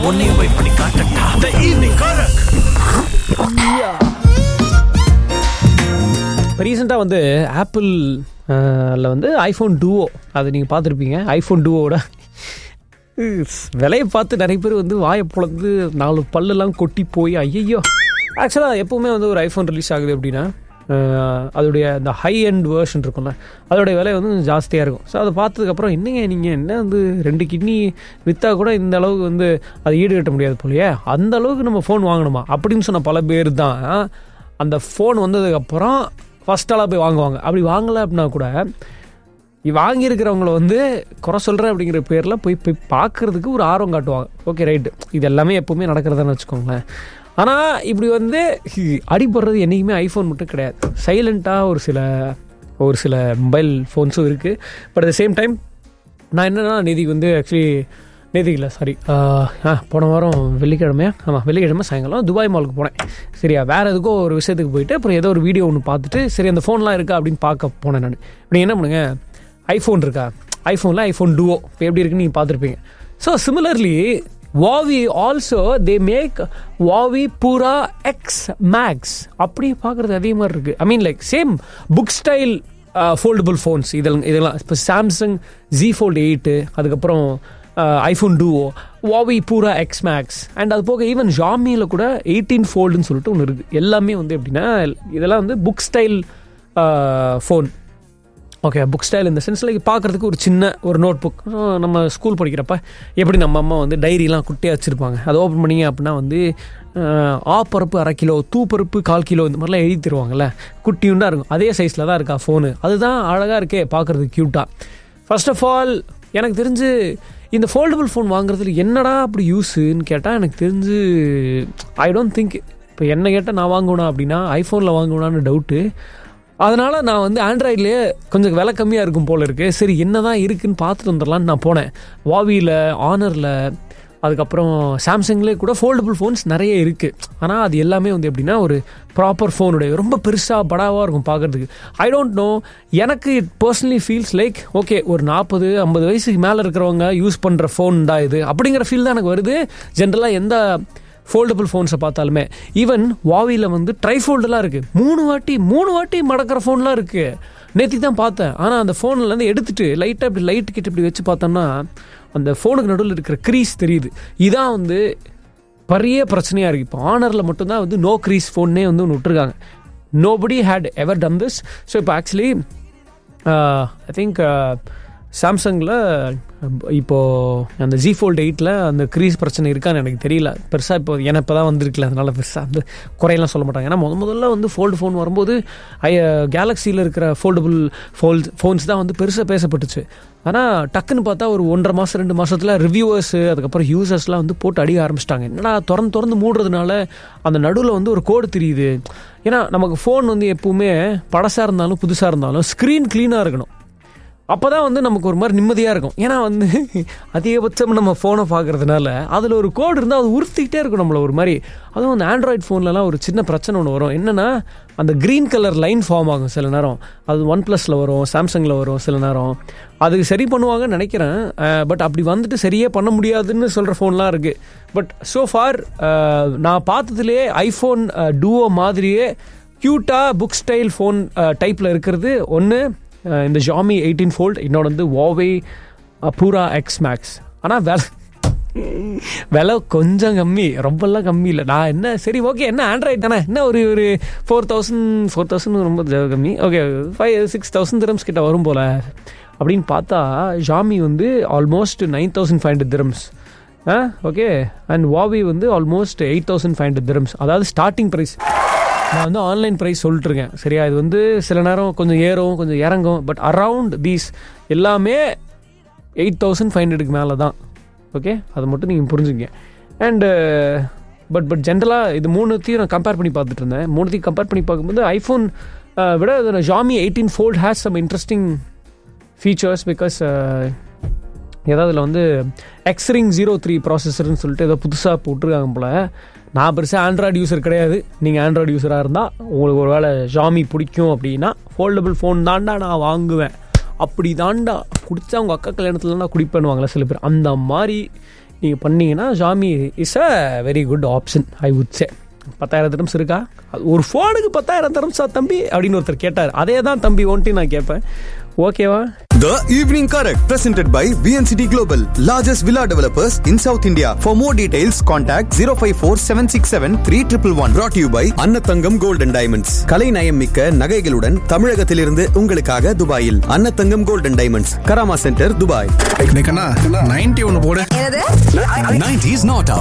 உன்னையும் போய் பண்ணி காட்டட்டா த ஈவினிங் காரக் இப்போ ரீசெண்டாக வந்து ஆப்பிள் அதில் வந்து ஐஃபோன் டூவோ அது நீங்கள் பார்த்துருப்பீங்க ஐஃபோன் டூவோட விலையை பார்த்து நிறைய பேர் வந்து வாயை பிளந்து நாலு பல்லெல்லாம் கொட்டி போய் ஐயையோ ஆக்சுவலாக எப்போவுமே வந்து ஒரு ஐஃபோன் ரிலீஸ் ஆகுது அப்படின்னா அஹ், அதோடைய அந்த ஹை எண்ட் வேர்ஷன் இருக்கும்ல அதோடைய விலை வந்து கொஞ்சம் ஜாஸ்தியாக இருக்கும் ஸோ அதை பார்த்ததுக்கப்புறம் என்னங்க நீங்கள் என்ன வந்து ரெண்டு கிட்னி விற்றா கூட இந்த அளவுக்கு வந்து அதை ஈடுகட்ட முடியாது போலயே அந்த அளவுக்கு நம்ம ஃபோன் வாங்கணுமா அப்படின்னு சொன்ன பல பேர் தான் அந்த ஃபோன் வந்ததுக்கப்புறம் ஃபஸ்ட்டாலாம் போய் வாங்குவாங்க அப்படி வாங்கலை அப்படின்னா கூட இ- வாங்கியிருக்கிறவங்கள வந்து குறை சொல்கிறேன் அப்படிங்கிற பேரில் போய் போய் பார்க்கறதுக்கு ஒரு ஆர்வம் காட்டுவாங்க ஓகே ரைட்டு இது எல்லாமே எப்போவுமே நடக்கிறதான்னு வச்சுக்கோங்களேன் ஆனால் இப்படி வந்து ஹி- அடிபடுறது என்றைக்குமே ஐஃபோன் மட்டும் கிடையாது சைலண்ட்டாக ஒரு சில ஒரு சில மொபைல் ஃபோன்ஸும் இருக்குது பட் அட் சேம் டைம் நான் என்னன்னா நேதிக்கு வந்து ஆக்சுவலி நேதிக்கு இல்லை சாரி போன வாரம் வெள்ளிக்கிழமையா ஆமாம் வெள்ளிக்கிழமை சாயங்காலம் துபாய் மாலுக்கு போனேன் சரியா வேறு எதுக்கோ ஒரு விஷயத்துக்கு போயிட்டு அப்புறம் ஏதோ ஒரு வீடியோ ஒன்று பார்த்துட்டு சரி அந்த ஃபோன்லாம் இருக்கா அப்படின்னு பார்க்க போனேன் நான் இப்படி என்ன பண்ணுங்க ஐஃபோன் இருக்கா ஐஃபோனில் ஐஃபோன் டூவோ இப்போ எப்படி இருக்குன்னு நீங்கள் பார்த்துருப்பீங்க so similarly Huawei also they make Huawei Pura X Max அப்படியே பார்க்குறது அதே மாதிரி இருக்குது I mean like same book style foldable phones இதெல்லாம் இதெல்லாம் இப்போ சாம்சங் ஜி ஃபோல்ட் எயிட்டு அதுக்கப்புறம் iPhone duo Huawei Pura X maths and அது போக ஈவன் ஜாமியில் கூட எயிட்டீன் ஃபோல்டுன்னு சொல்லிட்டு ஒன்று இருக்குது எல்லாமே வந்து எப்படின்னா இதெல்லாம் வந்து book style phone okay book style இந்த சென்ஸில் பார்க்குறதுக்கு ஒரு சின்ன ஒரு நோட் புக் நம்ம ஸ்கூல் படிக்கிறப்ப எப்படி நம்ம அம்மா வந்து டைரிலாம் குட்டியாக வச்சுருப்பாங்க அதை ஓப்பன் பண்ணிங்க அப்படின்னா வந்து அஹ், ஆ பருப்பு அரை கிலோ தூ பருப்பு கால் கிலோ இந்த மாதிரிலாம் எழுதி தருவாங்கல்ல குட்டியுண்டா இருக்கும் அதே சைஸில் தான் இருக்கா ஃபோனு அதுதான் அழகாக இருக்கே பார்க்குறதுக்கு க்யூட்டாக ஃபர்ஸ்ட் ஆஃப் ஆல் எனக்கு தெரிஞ்சு இந்த ஃபோல்டபுள் ஃபோன் வாங்குறதுல என்னடா அப்படி யூஸுன்னு கேட்டால் எனக்கு தெரிஞ்சு ஐ டோன்ட் திங்க் இப்போ என்ன கேட்டால் நான் வாங்குவேனா அப்படின்னா ஐஃபோனில் வாங்குவேனான்னு டவுட்டு அதனால் நான் வந்து ஆண்ட்ராய்ட்லேயே கொஞ்சம் விலை கம்மியாக இருக்கும் போல இருக்குது சரி என்ன தான் இருக்குன்னு பார்த்துட்டு வந்துடலான்னு நான் போனேன் வாவியில் ஆனரில் அதுக்கப்புறம் சாம்சங்லேயே கூட ஃபோல்டபுள் ஃபோன்ஸ் நிறைய இருக்குது ஆனால் அது எல்லாமே வந்து எப்படின்னா ஒரு ப்ராப்பர் ஃபோனுடைய ரொம்ப பெருசாக படாவாக இருக்கும் பார்க்குறதுக்கு ஐ டோன்ட் நோ எனக்கு it personally feels like okay ஒரு நாற்பது ஐம்பது வயசுக்கு மேலே இருக்கிறவங்க யூஸ் பண்ணுற ஃபோன் தான் இது அப்படிங்கிற ஃபீல் தான் எனக்கு வருது ஜென்ரலாக எந்த ஃபோல்டபுள் ஃபோன்ஸை பார்த்தாலுமே ஈவன் வாவியில் வந்து ட்ரைஃபோல்டெலாம் இருக்குது மூணு வாட்டி மூணு வாட்டி மடக்கிற ஃபோன்லாம் இருக்குது நேற்று தான் பார்த்தேன் ஆனால் அந்த ஃபோன்லேருந்து எடுத்துட்டு லைட்டாக இப்படி லைட் கிட்ட இப்படி வச்சு பார்த்தோம்னா அந்த ஃபோனுக்கு நடுவில் இருக்கிற க்ரீஸ் தெரியுது இதான் வந்து பெரிய பிரச்சனையாக இருக்குது இப்போ ஆனரில் மட்டும்தான் வந்து நோ க்ரீஸ் ஃபோன்னே வந்து ஒன்று விட்டுருக்காங்க nobody had ever done this so இப்போ ஆக்சுவலி ஐ திங்க் சாம்சங்கில் இப்போது அந்த ஜி ஃபோல்ட் எயிட்டில் அந்த க்ரீஸ் பிரச்சனை இருக்கான்னு எனக்கு தெரியல பெருசாக இப்போ ஏன்னா இப்போ தான் வந்திருக்குல அதனால பெருசாக வந்து குறையெல்லாம் சொல்ல மாட்டாங்க ஏன்னா முத முதல்ல வந்து ஃபோல்டு ஃபோன் வரும்போது ஐ கேலக்ஸியில் இருக்கிற ஃபோல்டபுள் ஃபோல்ஸ் ஃபோன்ஸ் தான் வந்து பெருசாக பேசப்பட்டுச்சு ஆனால் டக்குன்னு பார்த்தா ஒரு ஒன்றரை மாதம் ரெண்டு மாதத்தில் ரிவ்யூவர்ஸு அதுக்கப்புறம் யூசர்ஸ்லாம் வந்து போட்டு அடிக்க ஆரம்பிச்சிட்டாங்க என்னடா திறந்து திறந்து மூடுறதுனால அந்த நடுவில் வந்து ஒரு கோடு தெரியுது ஏன்னா நமக்கு ஃபோன் வந்து எப்பவுமே பழசாக இருந்தாலும் புதுசாக இருந்தாலும் ஸ்க்ரீன் க்ளீனாக இருக்கணும் அப்போ தான் வந்து நமக்கு ஒரு மாதிரி நிம்மதியாக இருக்கும் ஏன்னா வந்து அதிகபட்சம் நம்ம ஃபோனை பார்க்கறதுனால அதில் ஒரு கோடு இருந்தால் அது உறுத்திக்கிட்டே இருக்கும் நம்மளை ஒரு மாதிரி அதுவும் அந்த ஆண்ட்ராய்ட் ஃபோன்லலாம் ஒரு சின்ன பிரச்சனை ஒன்று வரும் என்னென்னா அந்த க்ரீன் கலர் லைன் ஃபார்ம் ஆகும் சில நேரம் அது ஒன் ப்ளஸில் வரும் சாம்சங்கில் வரும் சில நேரம் அதுக்கு சரி பண்ணுவாங்கன்னு நினைக்கிறேன் பட் அப்படி வந்துட்டு சரியே பண்ண முடியாதுன்னு சொல்கிற ஃபோன்லாம் இருக்குது பட் ஸோ ஃபார் நான் பார்த்ததுலேயே ஐஃபோன் டூவோ மாதிரியே க்யூட்டாக புக் ஸ்டைல் ஃபோன் டைப்பில் இருக்கிறது ஒன்று இந்த ஜாமி எயிட்டீன் ஃபோல்ட் இன்னொன்று வந்து வாவே பூரா எக்ஸ் மேக்ஸ் ஆனால் விலை விலை கொஞ்சம் கம்மி ரொம்பலாம் கம்மி இல்லை நான் என்ன சரி ஓகே என்ன ஆண்ட்ராய்ட் தானே என்ன ஒரு ஒரு ஃபோர் தௌசண்ட் ஃபோர் தௌசண்ட் ரொம்ப ஜ- கம்மி okay five six thousand dirhams கிட்ட வரும் போல் அப்படின்னு பார்த்தா ஜாமி வந்து almost nine thousand five hundred dirhams ஆ ஓகே அண்ட் வாவி வந்து almost eight thousand five hundred dirhams அதாவது ஸ்டார்டிங் ப்ரைஸ் நான் வந்து ஆன்லைன் ப்ரைஸ் சொல்லிட்டுருக்கேன் சரியா இது வந்து சில நேரம் கொஞ்சம் ஏறும் கொஞ்சம் இறங்கும் பட் அரவுண்ட் தீஸ் எல்லாமே எயிட் தௌசண்ட் ஃபைவ் ஹண்ட்ரடுக்கு மேலே தான் ஓகே அதை மட்டும் நீங்கள் புரிஞ்சுங்க அண்டு பட் பட் ஜென்ரலாக இது மூணுத்தையும் நான் கம்பேர் பண்ணி பார்த்துட்டு இருந்தேன் மூணுத்தையும் கம்பேர் பண்ணி பார்க்கும்போது ஐஃபோன் விட ஜாமி eighteen fold has some interesting features because ஏதாவது இதில் வந்து எக்ஸ்ரிங் ஜீரோ த்ரீ ப்ராசஸர்னு சொல்லிட்டு ஏதோ புதுசாக போட்டிருக்காங்க போல் நான் பெருசாக ஆண்ட்ராய்டு யூசர் கிடையாது நீங்கள் ஆண்ட்ராய்டு யூஸராக இருந்தால் உங்களுக்கு ஒரு வேளை ஜாமி பிடிக்கும் அப்படின்னா ஃபோல்டபுள் ஃபோன் தாண்டா நான் வாங்குவேன் அப்படி தாண்டா குடிச்சா அவங்க அக்கா கல்யாணத்தில் நான் குடிப்பேன்னுவாங்களே சில பேர் அந்த மாதிரி நீங்கள் பண்ணீங்கன்னா Xiaomi is a very good option I would say பத்தாயிரம் திரம்ஸ் இருக்கா அது ஒரு ஃபோனுக்கு பத்தாயிரம் திரம்ஸா தம்பி அப்படின்னு ஒருத்தர் கேட்டார் அதே தான் தம்பி ஒன்ட்டு நான் கேட்பேன் ஓகேவா The Evening Correct, presented by VNCT Global, largest villa developers in South India. For more details, contact 054 767 3111. Brought to you by அன்னத்தங்கம் Gold and Diamonds. கலை நயம் மிக்க நகைகளுடன் தமிழகத்திலிருந்து உங்களுக்காக துபாயில் Annathangam Gold and Diamonds, Karama centre Dubai ninety ஒன்னு போடு என்னது 90s not out